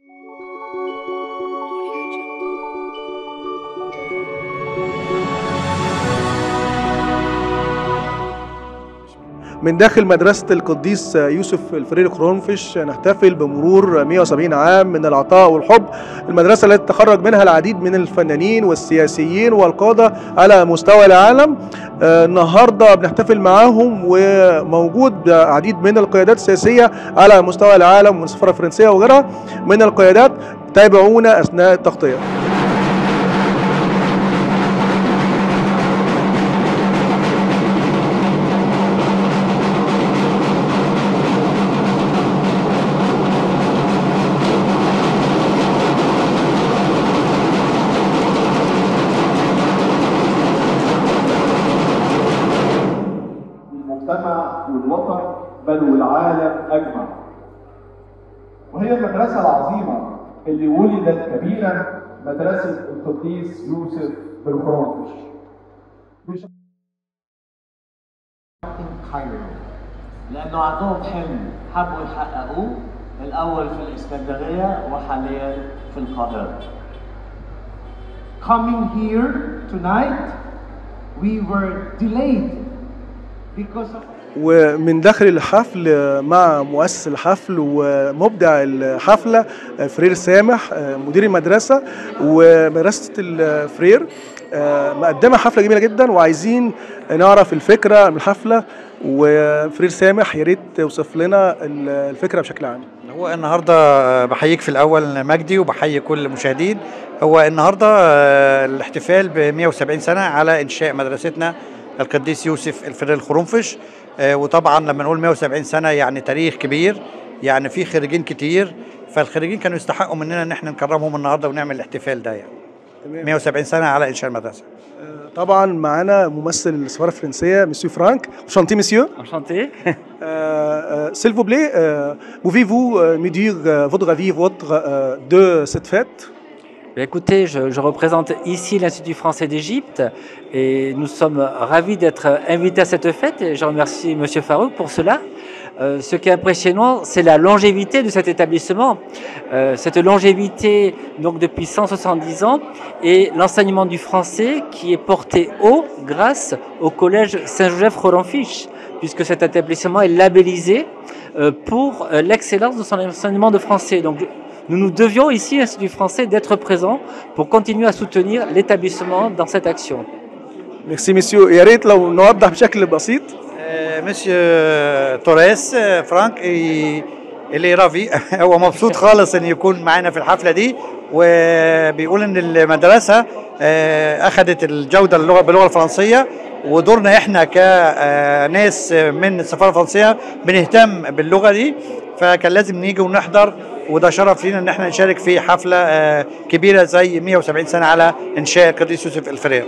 من داخل مدرسة القديس يوسف الفريري خرونفش نحتفل بمرور 170 عام من العطاء والحب المدرسة التي تخرج منها العديد من الفنانين والسياسيين والقادة على مستوى العالم آه، النهاردة بنحتفل معاهم وموجود عديد من القيادات السياسية على مستوى العالم من السفارة الفرنسية وغيرها من القيادات تابعونا أثناء التغطية المجتمع والوطن بل والعالم اجمع. وهي المدرسه العظيمه اللي ولدت كبيره مدرسه القديس يوسف بن خرونفش. مش خير لانه عندهم حلم حبوا يحققوه الاول في الاسكندريه وحاليا في القاهره coming here tonight we were delayed because of ومن داخل الحفل مع مؤسس الحفل ومبدع الحفلة فرير سامح مدير المدرسة ومدرسة الفرير مقدمة حفلة جميلة جدا وعايزين نعرف الفكرة من الحفلة وفرير سامح يا ريت توصف لنا الفكرة بشكل عام هو النهارده بحييك في الاول مجدي وبحيي كل المشاهدين هو النهارده آه، الاحتفال ب 170 سنه على انشاء مدرستنا القديس يوسف الفرير الخرنفش آه، وطبعا لما نقول 170 سنه يعني تاريخ كبير يعني في خريجين كتير فالخريجين كانوا يستحقوا مننا ان احنا نكرمهم النهارده ونعمل الاحتفال ده يعني 170 سنه على انشاء المدرسه طبعا معانا ممثل السفارة الفرنسية مسيو فرانك شانتي مسيو Enchanté. s'il vous plaît euh, pouvez-vous euh, me dire euh, votre avis votre euh, de cette fête Ben, Écoutez, je, je représente ici l'Institut français d'Égypte et nous sommes ravis d'être invités à cette fête et je remercie M. Farouk pour cela. Euh, ce qui est impressionnant, c'est la longévité de cet établissement. Euh, cette longévité, donc depuis 170 ans, et l'enseignement du français qui est porté haut grâce au collège Saint-Joseph-Roland-Fiche, puisque cet établissement est labellisé euh, pour euh, l'excellence de son enseignement de français. Donc, nous nous devions ici, l'Institut français, d'être présents pour continuer à soutenir l'établissement dans cette action. ميرسي مسيو يا ريت لو نوضح بشكل بسيط آه، مسيو توريس آه، فرانك ي- اللي رافي هو مبسوط خالص ان يكون معانا في الحفله دي وبيقول ان المدرسه آه، اخذت الجوده اللغه باللغه الفرنسيه ودورنا احنا كناس من السفاره الفرنسيه بنهتم باللغه دي فكان لازم نيجي ونحضر وده شرف لينا ان احنا نشارك في حفله آه، كبيره زي 170 سنه على انشاء القديس يوسف الفرير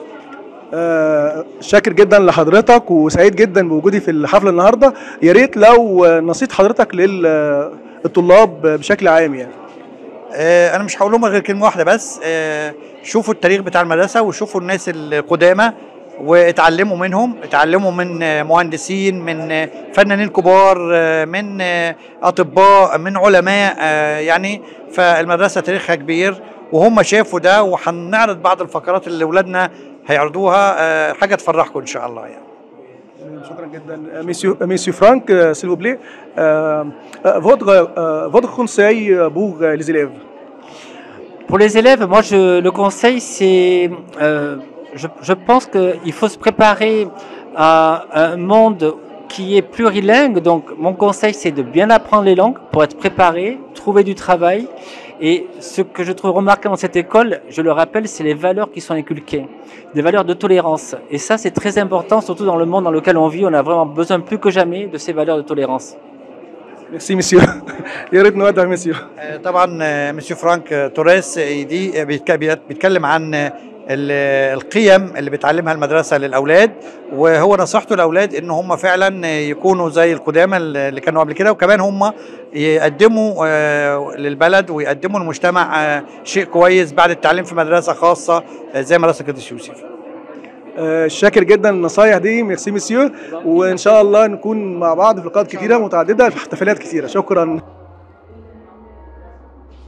آه، شاكر جدا لحضرتك وسعيد جدا بوجودي في الحفله النهارده يا ريت لو نصيت حضرتك للطلاب بشكل عام يعني آه، انا مش هقول لهم غير كلمه واحده بس آه، شوفوا التاريخ بتاع المدرسه وشوفوا الناس القدامى واتعلموا منهم اتعلموا من آه، مهندسين من آه، فنانين كبار آه، من آه، اطباء من علماء آه، يعني فالمدرسه تاريخها كبير وهم شافوا ده وهنعرض بعض الفقرات اللي اولادنا هيعرضوها آه، حاجه تفرحكم ان شاء الله يعني شكرا جدا ميسيو ميسيو فرانك s'il vous plaît euh, euh, votre euh, votre conseil pour les élèves Pour les élèves, moi, je, le conseil, c'est, euh, je, je pense qu'il faut se préparer à un monde qui est plurilingue. Donc, mon conseil, c'est de bien apprendre les langues pour être préparé, trouver du travail. Et ce que je trouve remarquable dans cette école, je le rappelle, c'est les valeurs qui sont inculquées, des valeurs de tolérance. Et ça, c'est très important, surtout dans le monde dans lequel on vit. On a vraiment besoin plus que jamais de ces valeurs de tolérance. ميرسي مسيو يا ريت نودع مسيو آه، طبعا آه، مسيو فرانك آه، توريس آه، دي آه، بيتك- بيت- بيتكلم عن آه، ال- القيم اللي بتعلمها المدرسه للاولاد وهو نصيحته للاولاد ان هم فعلا آه، يكونوا زي القدامى اللي كانوا قبل كده وكمان هم يقدموا آه، للبلد ويقدموا للمجتمع آه، شيء كويس بعد التعليم في مدرسه خاصه آه، زي مدرسه القديس يوسف آه، شاكر جدا النصايح دي ميرسي مسيو وان شاء الله نكون مع بعض في لقاءات كتيره متعدده في احتفالات كتيره شكرا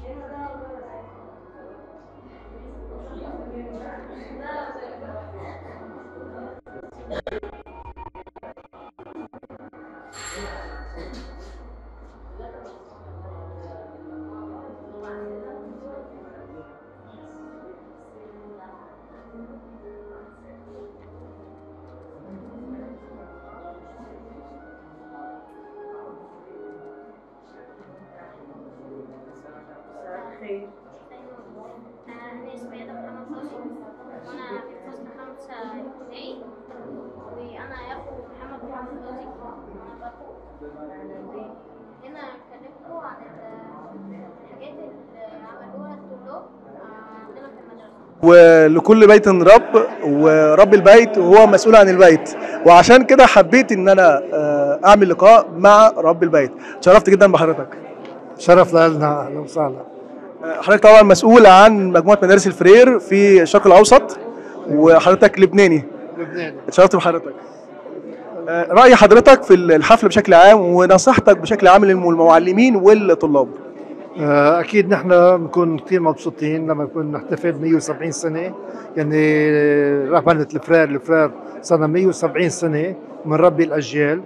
خير أنا اسمي ميادة محمد فوزي وأنا في فصل خمسة ابتدائي وأنا أخو محمد محمد فوزي وأنا بخو هنا أكلمكم عن الحاجات اللي عملوها الطلاب عندنا في المدرسة ولكل بيت رب ورب البيت هو مسؤول عن البيت وعشان كده حبيت ان انا آه، اعمل لقاء مع رب البيت شرفت جدا بحضرتك شرف لنا اهلا وسهلا آه، حضرتك طبعا مسؤول عن مجموعه مدارس الفرير في الشرق الاوسط وحضرتك لبناني لبناني اتشرفت بحضرتك آه، راي حضرتك في الحفل بشكل عام ونصيحتك بشكل عام للمعلمين والطلاب آه، اكيد نحن بنكون كثير مبسوطين لما نكون نحتفل 170 سنه يعني رهبنه الفرير الفرير صار 170 سنه من ربي الاجيال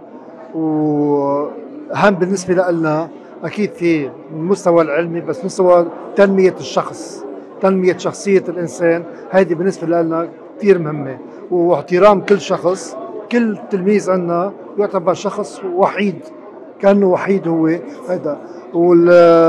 واهم بالنسبه لنا اكيد في المستوى العلمي بس مستوى تنميه الشخص تنميه شخصيه الانسان هذه بالنسبه لنا كثير مهمه واحترام كل شخص كل تلميذ عندنا يعتبر شخص وحيد كانه وحيد هو هذا وال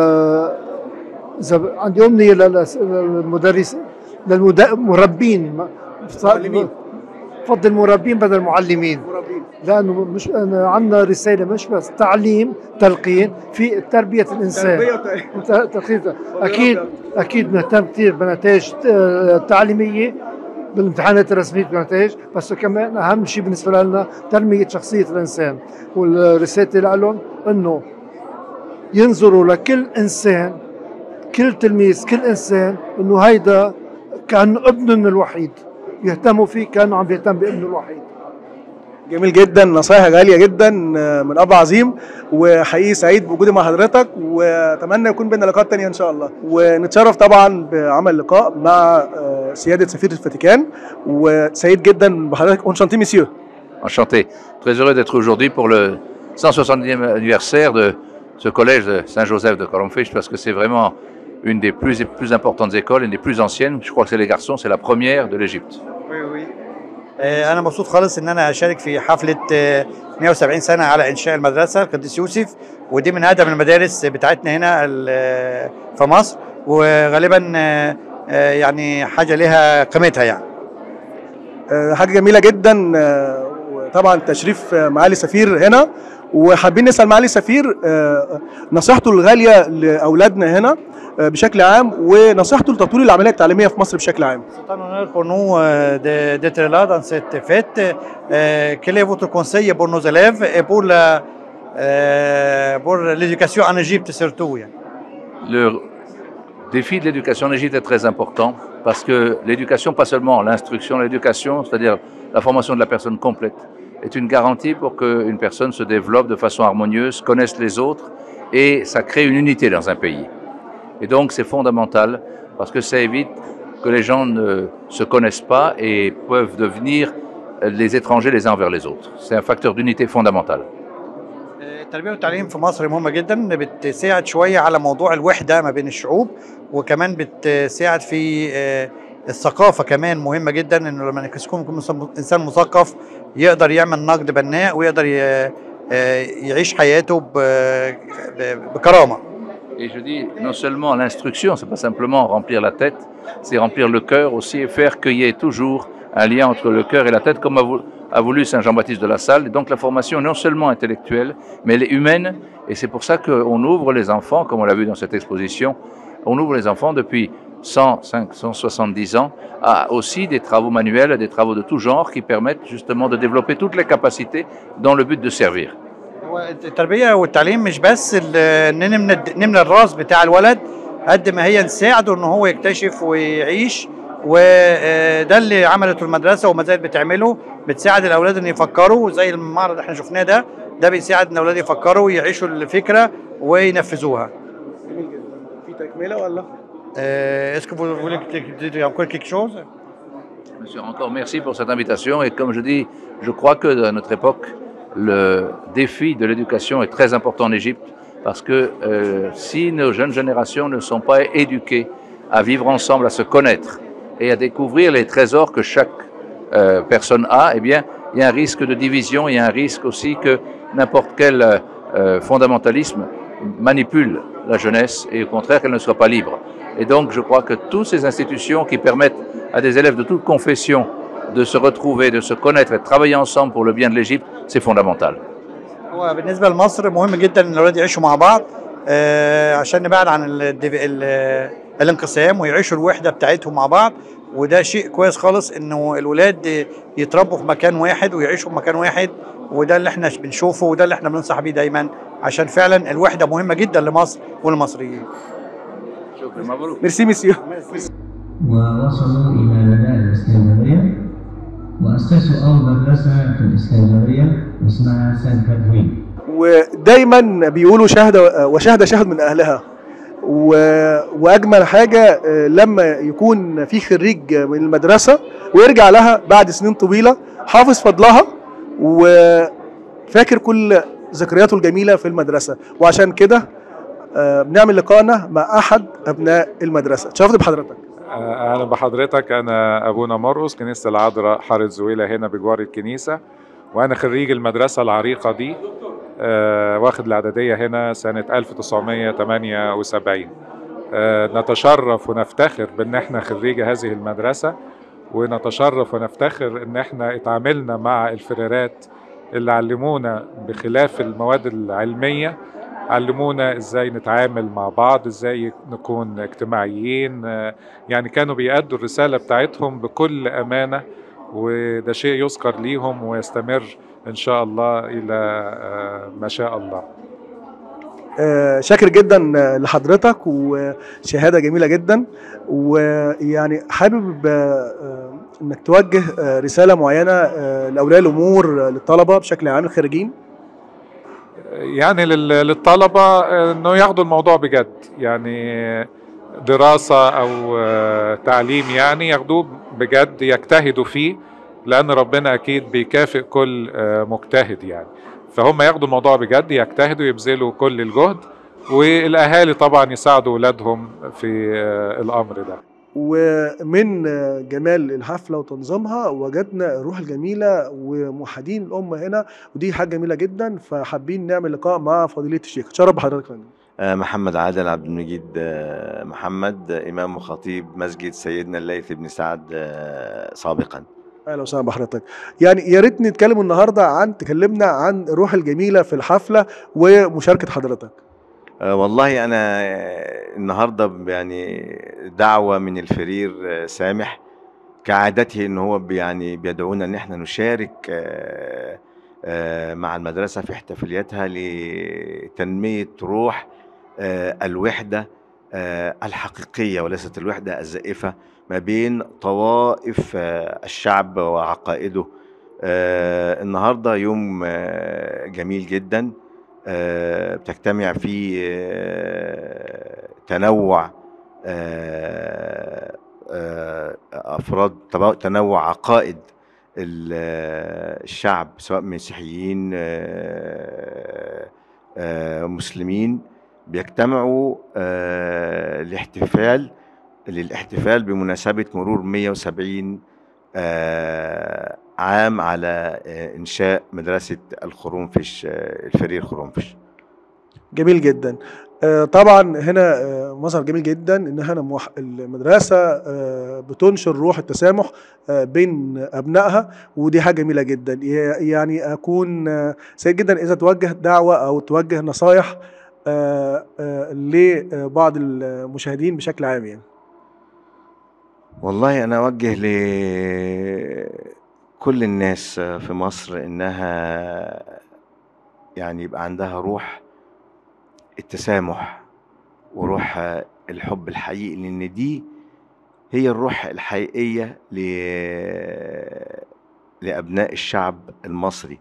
اذا عندي امنيه للأس- للمدرس للمربين معلمين. بفضل المربين بدل المعلمين لانه مش أنا عندنا رساله مش بس تعليم تلقين في تربيه الانسان ت- تلقين اكيد اكيد بنهتم كثير بنتائج آه، تعليميه بالامتحانات الرسميه بنتائج بس كمان اهم شيء بالنسبه لنا تنميه شخصيه الانسان والرساله لهم انه ينظروا لكل انسان كل تلميذ كل انسان انه هيدا كانه ابنهم الوحيد يهتموا فيه كانه عم بيهتم بابنه الوحيد جميل جدا نصايح غاليه جدا آه، من اب عظيم وحقيقي سعيد بوجودي مع حضرتك واتمنى يكون بينا لقاءات تانية ان شاء الله ونتشرف طبعا بعمل لقاء مع آه، سياده سفير الفاتيكان وسعيد جدا بحضرتك اونشانتي مسيو Enchanté. Très heureux d'être aujourd'hui pour le 170e anniversaire de ce collège de Saint-Joseph de Colomfish parce que c'est vraiment une des plus, plus importantes écoles, une des plus anciennes. Je crois que c'est les garçons, c'est la première de l'Égypte. آه، انا مبسوط خالص ان انا اشارك في حفله آه، 170 سنه على انشاء المدرسه القديس يوسف ودي من اقدم المدارس بتاعتنا هنا ال- آه، في مصر وغالبا آه، آه، يعني حاجه لها قيمتها يعني آه، حاجه جميله جدا آه، وطبعا تشريف آه، معالي سفير هنا وحابين نسال معالي سفير آه، نصيحته الغاليه لاولادنا هنا آه، بشكل عام ونصيحته لتطوير العمليه التعليميه في مصر بشكل عام C'est un honneur pour nous euh, de- d'être là dans cette fête. Euh, quel est votre conseil pour nos élèves et pour la euh, pour l'éducation en Égypte surtout يعني. Le défi de l'éducation en Égypte est très important parce que l'éducation, pas seulement l'instruction, l'éducation, c'est-à-dire la formation de la personne complète, est une garantie pour qu'une personne se développe de façon harmonieuse, connaisse les autres et ça crée une unité dans un pays. Et donc c'est fondamental parce que ça évite que les gens ne se connaissent pas et peuvent devenir les étrangers les uns envers les autres. C'est un facteur d'unité fondamental. التربية والتعليم في مصر مهمة جدا بتساعد شوية على موضوع الوحدة ما بين الشعوب وكمان بتساعد في آه، الثقافة كمان مهمة جدا انه لما يكون يكون انسان مثقف يقدر يعمل نقد بناء ويقدر ي- آه، يعيش حياته ب- ب- بكرامة Et je dis, non seulement l'instruction, c'est pas simplement remplir la tête, c'est remplir le cœur aussi et faire qu'il y ait toujours un lien entre le cœur et la tête, comme a vou- a voulu Saint Jean-Baptiste de la Salle. Et donc la formation est non seulement intellectuelle, mais elle est humaine. Et c'est pour ça qu'on ouvre les enfants, comme on l'a vu dans cette exposition, on ouvre les enfants depuis 100, 170 ans à aussi des travaux manuels, des travaux de tout genre qui permettent justement de développer toutes les capacités dans le but de servir. هو التربية والتعليم مش بس ال- ان نملى الد- نملى الراس بتاع الولد قد ما هي نساعده ان هو يكتشف ويعيش وده اللي عملته المدرسة وما زالت بتعمله بتساعد الاولاد ان يفكروا زي المعرض اللي احنا شفناه ده ده بيساعد ان الاولاد يفكروا ويعيشوا الفكرة وينفذوها. جميل جدا في تكمله ولا Euh, Est-ce que vous voulez dire encore quelque chose Monsieur, encore merci pour cette invitation. Et comme je dis, je crois que à notre époque, le défi de l'éducation est très important en Égypte parce que euh, si nos jeunes générations ne sont pas éduquées à vivre ensemble, à se connaître et à découvrir les trésors que chaque euh, personne a, eh bien, il y a un risque de division, il y a un risque aussi que n'importe quel euh, fondamentalisme manipule la jeunesse et au contraire qu'elle ne soit pas libre. Et donc, je crois que toutes ces institutions qui permettent à des élèves de toute confession de se retrouver, de se connaître et de travailler ensemble pour le bien de l'Égypte, c'est fondamental. هو بالنسبه لمصر مهم جدا ان الاولاد يعيشوا مع بعض آه، عشان نبعد عن ال- ال- الانقسام ويعيشوا الوحده بتاعتهم مع بعض وده شيء كويس خالص انه الولاد يتربوا في مكان واحد ويعيشوا في مكان واحد وده اللي احنا بنشوفه وده اللي احنا بننصح بيه دايما عشان فعلا الوحده مهمه جدا لمصر وللمصريين ميرسي مسيو ووصلوا إلى مدارس الإسكندرية وأسسوا أول مدرسة في الإسكندرية اسمها سان كاترين ودايما بيقولوا شهد وشهد شهد من اهلها و... واجمل حاجه آه، لما يكون في خريج من المدرسه ويرجع لها بعد سنين طويله حافظ فضلها وفاكر كل ذكرياته الجميله في المدرسه وعشان كده آه، بنعمل لقائنا مع احد ابناء المدرسه اتشرفت بحضرتك اهلا بحضرتك انا ابونا مرقس كنيسه العذراء حاره زويله هنا بجوار الكنيسه وانا خريج المدرسه العريقه دي آه، واخد الاعداديه هنا سنه 1978 آه، نتشرف ونفتخر بان احنا خريج هذه المدرسه ونتشرف ونفتخر ان احنا اتعاملنا مع الفريرات اللي علمونا بخلاف المواد العلميه علمونا ازاي نتعامل مع بعض ازاي نكون اجتماعيين آه، يعني كانوا بيأدوا الرسالة بتاعتهم بكل أمانة وده شيء يذكر ليهم ويستمر إن شاء الله إلى آه، ما شاء الله آه، شاكر جدا آه، لحضرتك وشهاده جميله جدا ويعني حابب آه، آه، انك توجه آه، رساله معينه آه، لاولياء الامور آه، للطلبه بشكل عام الخارجين يعني لل- للطلبة إنه ياخدوا الموضوع بجد يعني دراسة أو آه، تعليم يعني ياخدوه بجد يجتهدوا فيه لأن ربنا أكيد بيكافئ كل آه، مجتهد يعني فهم ياخدوا الموضوع بجد يجتهدوا يبذلوا كل الجهد والأهالي طبعا يساعدوا أولادهم في آه، الأمر ده ومن آه، جمال الحفله وتنظيمها وجدنا الروح الجميله وموحدين الامه هنا ودي حاجه جميله جدا فحابين نعمل لقاء مع فضيله الشيخ اتشرف بحضرتك يا فندم. آه، محمد عادل عبد المجيد آه، محمد آه، إمام وخطيب مسجد سيدنا الليث بن سعد آه، سابقا اهلا وسهلا بحضرتك يعني يا ريت نتكلم النهارده عن تكلمنا عن الروح الجميله في الحفله ومشاركه حضرتك آه، والله أنا آه، النهاردة يعني دعوة من الفرير آه، سامح كعادته إن هو بي- يعني بيدعونا إن إحنا نشارك آه، آه، مع المدرسة في احتفالياتها لتنمية روح آه، الوحدة آه، الحقيقية وليست الوحدة الزائفة ما بين طوائف آه، الشعب وعقائده آه، النهارده يوم آه، جميل جدا آه، بتجتمع فيه آه، تنوع آه، آه، افراد تبا- تنوع عقائد ال- آه، الشعب سواء مسيحيين آه، آه، مسلمين بيجتمعوا آه، لاحتفال للاحتفال بمناسبة مرور 170 آه، عام على آه، إنشاء مدرسة الخرنفش آه، الفرير خرنفش جميل جدا آه، طبعا هنا آه، مظهر جميل جدا ان هنا موح- المدرسه آه، بتنشر روح التسامح آه، بين ابنائها ودي حاجه جميله جدا ي- يعني اكون آه، سعيد جدا اذا توجه دعوه او توجه نصايح آه، آه، لبعض المشاهدين بشكل عام يعني والله أنا أوجه لكل الناس في مصر إنها يعني يبقى عندها روح التسامح وروح الحب الحقيقي لأن دي هي الروح الحقيقية ل... لأبناء الشعب المصري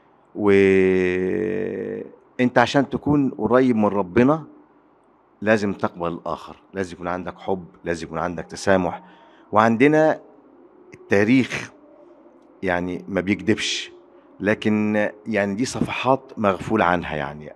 وأنت عشان تكون قريب من ربنا لازم تقبل الآخر لازم يكون عندك حب لازم يكون عندك تسامح وعندنا التاريخ يعني ما بيكذبش لكن يعني دي صفحات مغفول عنها يعني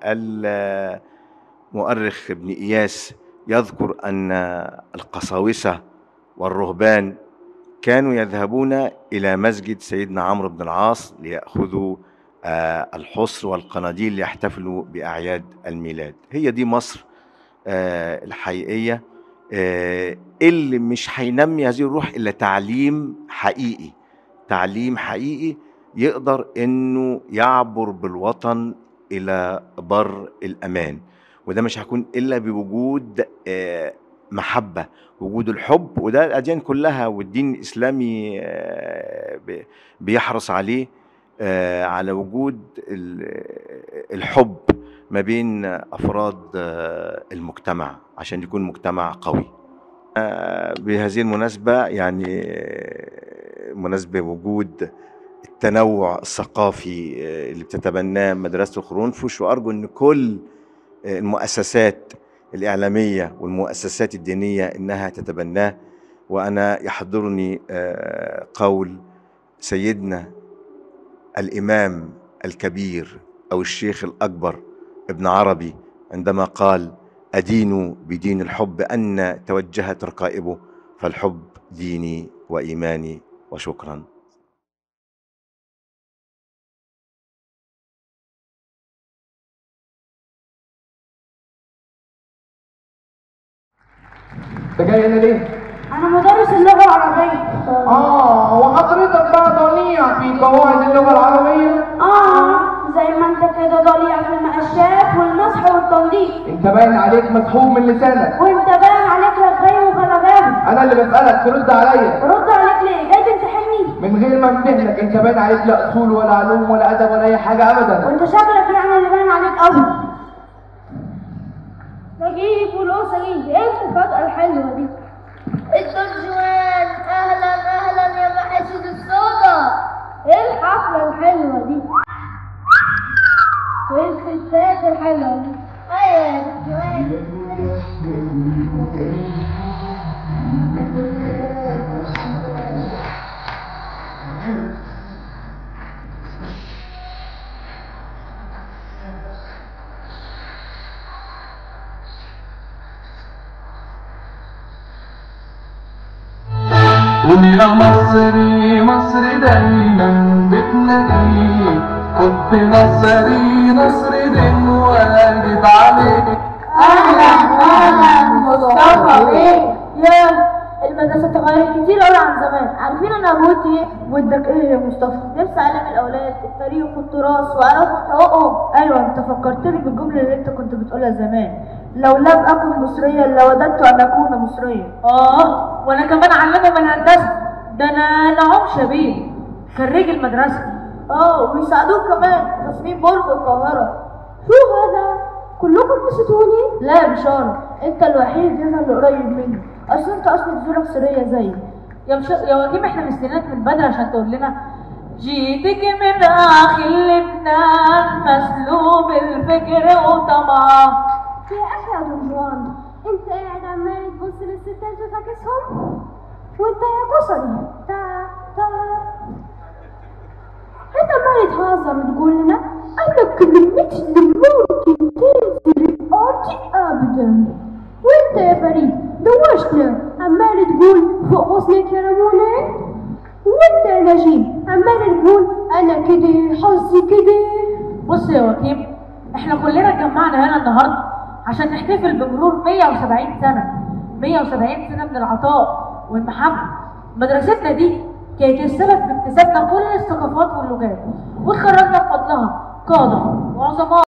المؤرخ ابن إياس يذكر أن القساوسة والرهبان كانوا يذهبون إلى مسجد سيدنا عمرو بن العاص ليأخذوا آه، الحصر والقناديل ليحتفلوا بأعياد الميلاد هي دي مصر آه، الحقيقية آه، اللي مش هينمي هذه الروح إلا تعليم حقيقي تعليم حقيقي يقدر انه يعبر بالوطن الى بر الامان وده مش هيكون الا بوجود آه، محبه وجود الحب وده الاديان كلها والدين الاسلامي آه، ب- بيحرص عليه آه، على وجود ال- الحب ما بين افراد آه، المجتمع عشان يكون مجتمع قوي آه، بهذه المناسبه يعني آه، مناسبه وجود التنوع الثقافي آه، اللي بتتبناه مدرسة الخرونفش وأرجو أن كل آه، المؤسسات الإعلامية والمؤسسات الدينية إنها تتبناه وأنا يحضرني آه، قول سيدنا الإمام الكبير أو الشيخ الأكبر ابن عربي عندما قال أدين بدين الحب أن توجهت رقائبه فالحب ديني وإيماني وشكرا انت جاي هنا ليه؟ أنا مدرس اللغة العربية اه وحضرتك بقى ضليع في قواعد اللغة العربية؟ آه زي ما أنت كده ضليع في المقشات والمسح والتنظيف انت باين عليك مسحوب من لسانك وأنت باين عليك رغاي وغلباوي انا اللي بسألك ترد عليا رد عليك ليه؟ جاي تمتحني؟ من غير ما امتحنك انت باين عليك لا اصول ولا علوم ولا ادب ولا اي حاجة ابدا وأنت شكلك يعني اللي باين عليك أوي نجيب فلوس أجيب إيه المفاجأة الحلوة دي؟ الدرجوان اهلا اهلا يا محاسن الصودا إيه الحفلة الحلوة دي؟ وإيه الستات الحلوة دي؟ ايوه يا درجوان قول يا مصري مصر دايما بتناديك حب نصري نصر دين واجب عليك أهلا أهلا مصطفى بيه يا المدرسة اتغيرت كتير أوي عن زمان عارفين أنا أبوت إيه ودك إيه يا مصطفى؟ نفسي أعلم الأولاد التاريخ والتراث وأعرفوا حقوقهم أيوة أنت فكرتني بالجملة اللي أنت كنت بتقولها زمان لو لم أكن مصريا لوددت أن أكون مصريا اه وانا كمان علمهم الهندسه ده انا نعوم شبيه خريج المدرسه اه ويساعدوك كمان في تصميم برج القاهرة شو هذا؟ كلكم نسيتوني؟ لا يا بشارة انت الوحيد هنا اللي قريب مني اصل انت اصلا جذورك سرية زيي يا مش... يا وكيم احنا مستنينك من بدري عشان تقول لنا جيتك من اخي لبنان مسلوب الفكر وطمع يا اخي يا دنجوان انت قاعد عمال تبص للستات وفاكسهم وانت يا كسري تا تا انت عمال تهزر وتقول لنا انا كلمتي اللي ممكن تنزل الارض ابدا وانت يا فريد دوشنا عمال تقول فوق غصنك يا رمونة وانت يا نجيب عمال تقول انا كده حظي كده بص يا وكيم احنا كلنا اتجمعنا هنا النهارده عشان نحتفل بمرور 170 سنه 170 سنه من العطاء والمحبه مدرستنا دي كانت السبب في اكتسابنا كل الثقافات واللغات واتخرجنا بفضلها قاده وعظماء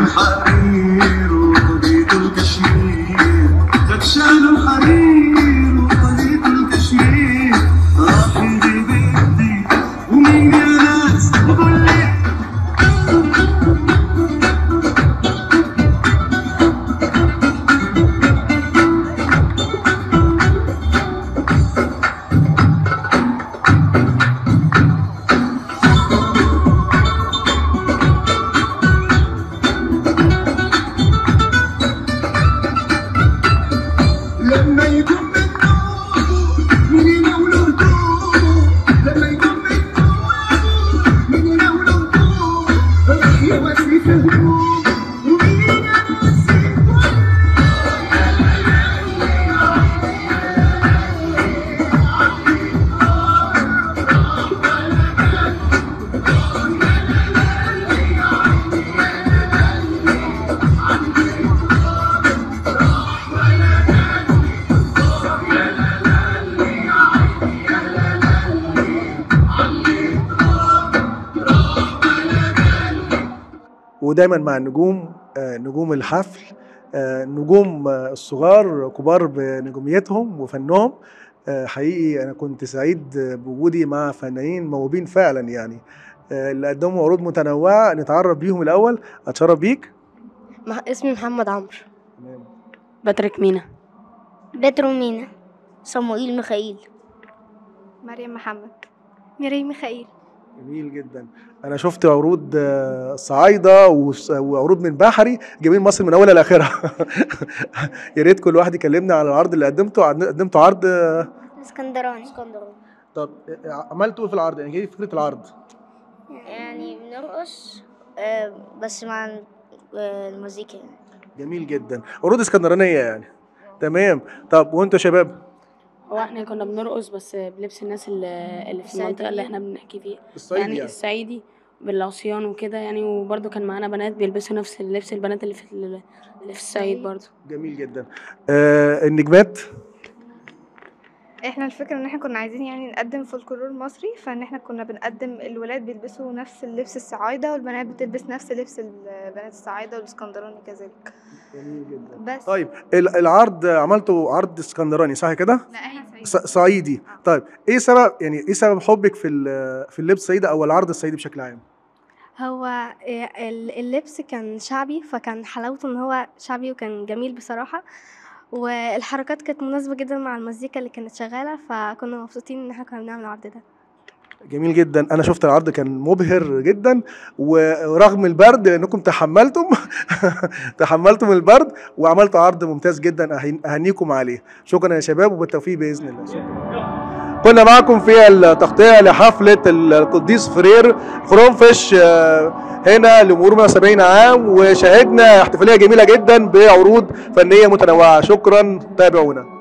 الحرير وقضية الكشمير دكشان الحرير وقضية الكشمير راح يجيب يدي ومين يا ناس يقول لي لما يكون من يناول هدومه لما يكون من يناول هدومه راح يواسي في هدومه ومين ودايما مع النجوم آه، نجوم الحفل آه، نجوم آه، الصغار كبار بنجوميتهم وفنهم آه، حقيقي انا كنت سعيد آه، بوجودي مع فنانين موهوبين فعلا يعني آه، اللي قدموا عروض متنوعه نتعرف بيهم الاول اتشرف بيك مح... اسمي محمد عمرو باتريك مينا بترو مينا صموئيل ميخائيل مريم محمد ميري ميخائيل جميل جدا انا شفت عروض آه، صعايده وس- وعروض من بحري جايبين مصر من اولها لاخرها يا ريت كل واحد يكلمنا على العرض اللي قدمته عن- قدمته عرض آه، اسكندراني اسكندراني طب آه، عملتوا ايه في العرض يعني ايه فكره العرض يعني بنرقص آه، بس مع ال- آه، المزيكا يعني جميل جدا عروض اسكندرانيه يعني تمام طب وانتوا يا شباب هو احنا كنا بنرقص بس بلبس الناس اللي, اللي في المنطقة اللي احنا بنحكي فيها الصعيدي يعني, يعني. الصعيدي بالعصيان وكده يعني وبرضه كان معانا بنات بيلبسوا نفس لبس البنات اللي في ال- اللي في الصعيد برضه جميل جدا آه النجمات احنا الفكرة ان احنا كنا عايزين يعني نقدم فولكلور مصري فان احنا كنا بنقدم الولاد بيلبسوا نفس اللبس الصعايدة والبنات بتلبس نفس لبس البنات الصعايدة والاسكندراني كذلك جميل جدا بس طيب ال- العرض عملتوا عرض اسكندراني صح كده لا احنا ص- صعيدي طيب ايه سبب يعني ايه سبب حبك في ال- في اللبس الصعيدي او العرض الصعيدي بشكل عام هو ال- اللبس كان شعبي فكان حلاوته ان هو شعبي وكان جميل بصراحة والحركات كانت مناسبة جدا مع المزيكا اللي كانت شغالة فكنا مبسوطين ان احنا كنا بنعمل العرض ده جميل جدا انا شفت العرض كان مبهر جدا ورغم البرد لانكم تحملتم تحملتم البرد وعملتوا عرض ممتاز جدا أهين- اهنيكم عليه شكرا يا شباب وبالتوفيق باذن الله شكرا. كنا معكم في التغطيه لحفله القديس فرير خرنفش آه، هنا لمرور 170 عام وشاهدنا احتفاليه جميله جدا بعروض فنيه متنوعه شكرا تابعونا